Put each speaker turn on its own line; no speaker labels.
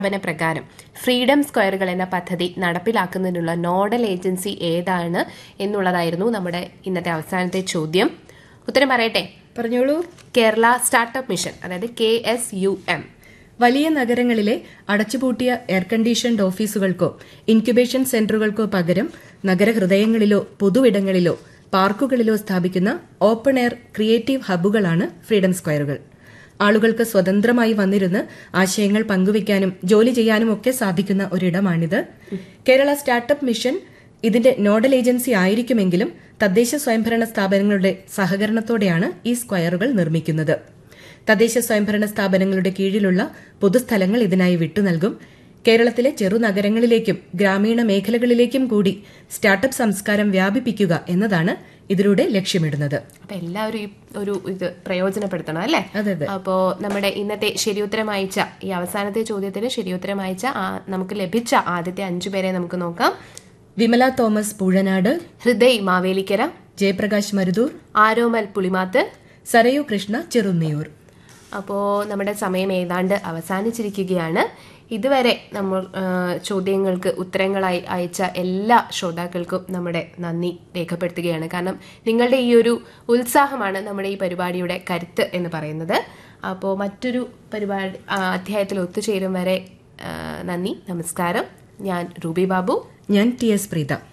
പ്രഖ്യാപന പ്രകാരം ഫ്രീഡം സ്ക്വയറുകൾ എന്ന പദ്ധതി നടപ്പിലാക്കുന്നതിനുള്ള നോഡൽ ഏജൻസി ഏതാണ് എന്നുള്ളതായിരുന്നു നമ്മുടെ ഇന്നത്തെ അവസാനത്തെ ചോദ്യം ഉത്തരം പറയട്ടെ
പറഞ്ഞോളൂ
കേരള സ്റ്റാർട്ടപ്പ് മിഷൻ അതായത് കെ എസ് യു എം
വലിയ നഗരങ്ങളിലെ അടച്ചുപൂട്ടിയ എയർ കണ്ടീഷൻഡ് ഓഫീസുകൾക്കോ ഇൻക്യുബേഷൻ സെന്ററുകൾക്കോ പകരം നഗരഹൃദയങ്ങളിലോ പൊതുവിടങ്ങളിലോ പാർക്കുകളിലോ സ്ഥാപിക്കുന്ന ഓപ്പൺ എയർ ക്രിയേറ്റീവ് ഹബ്ബുകളാണ് ഫ്രീഡം സ്ക്വയറുകൾ ആളുകൾക്ക് സ്വതന്ത്രമായി വന്നിരുന്ന് ആശയങ്ങൾ പങ്കുവയ്ക്കാനും ജോലി ചെയ്യാനും ഒക്കെ സാധിക്കുന്ന ഒരിടമാണിത് കേരള സ്റ്റാർട്ടപ്പ് മിഷൻ ഇതിന്റെ നോഡൽ ഏജൻസി ആയിരിക്കുമെങ്കിലും തദ്ദേശ സ്വയംഭരണ സ്ഥാപനങ്ങളുടെ സഹകരണത്തോടെയാണ് ഈ സ്ക്വയറുകൾ നിർമ്മിക്കുന്നത് തദ്ദേശ സ്വയംഭരണ സ്ഥാപനങ്ങളുടെ കീഴിലുള്ള പൊതുസ്ഥലങ്ങൾ ഇതിനായി വിട്ടു നൽകും കേരളത്തിലെ ചെറുനഗരങ്ങളിലേക്കും ഗ്രാമീണ മേഖലകളിലേക്കും കൂടി സ്റ്റാർട്ടപ്പ് സംസ്കാരം വ്യാപിപ്പിക്കുക എന്നതാണ് ഇതിലൂടെ ലക്ഷ്യമിടുന്നത്
അപ്പൊ എല്ലാവരും ഈ ഒരു ഇത് പ്രയോജനപ്പെടുത്തണം അല്ലേ
അതെ അതെ
അപ്പോ നമ്മുടെ ഇന്നത്തെ ശരിയുത്തരം അയച്ച ഈ അവസാനത്തെ ചോദ്യത്തിന് ശരിയുത്തരം അയച്ച ആ- നമുക്ക് ലഭിച്ച ആദ്യത്തെ അഞ്ചു പേരെ നമുക്ക് നോക്കാം
വിമല തോമസ് പൂഴനാട്
ഹൃദയ് മാവേലിക്കര
ജയപ്രകാശ് മരുദൂർ
ആരോമൽ പുളിമാത്ത്
സരയു കൃഷ്ണ ചെറുന്നിയൂർ
അപ്പോൾ നമ്മുടെ സമയം ഏതാണ്ട് അവസാനിച്ചിരിക്കുകയാണ് ഇതുവരെ നമ്മൾ ആ, ചോദ്യങ്ങൾക്ക് ഉത്തരങ്ങളായി അയച്ച എല്ലാ ശ്രോതാക്കൾക്കും നമ്മുടെ നന്ദി രേഖപ്പെടുത്തുകയാണ് കാരണം നിങ്ങളുടെ ഈ ഒരു ഉത്സാഹമാണ് നമ്മുടെ ഈ പരിപാടിയുടെ കരുത്ത് എന്ന് പറയുന്നത് അപ്പോൾ മറ്റൊരു പരിപാടി ആ, അധ്യായത്തിൽ ഒത്തുചേരും വരെ ആ, നന്ദി നമസ്കാരം ഞാൻ റൂബി ബാബു
ഞാൻ ടി എസ് പ്രീത